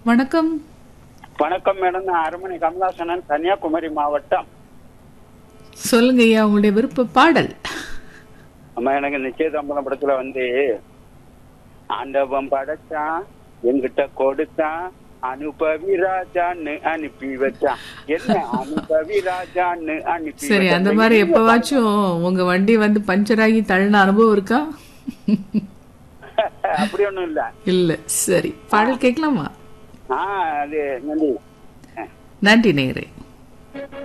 வணக்கம் வணக்கம் மேடம் நான் அரண்மனை கமலாசனன் கன்னியாகுமரி மாவட்டம் சொல்லுங்க ஐயா உங்களுடைய விருப்ப பாடல் அம்மா எனக்கு நிச்சயதாம்பரம் படத்துல வந்து ஆண்டவன் படைச்சான் என்கிட்ட கொடுத்தான் அனுபவி ராஜான்னு அனுப்பி வச்சான் என்ன அனுபவி ராஜான்னு அனுப்பி சரி அந்த வச்சான். மாதிரி எப்பவாச்சும் உங்க வண்டி வந்து பஞ்சர் ஆகி தள்ளின அனுபவம் இருக்கா அப்படி ஒண்ணும் இல்ல இல்ல சரி பாடல் கேட்கலாமா ஆ அது நன்றி நன்றி நேரே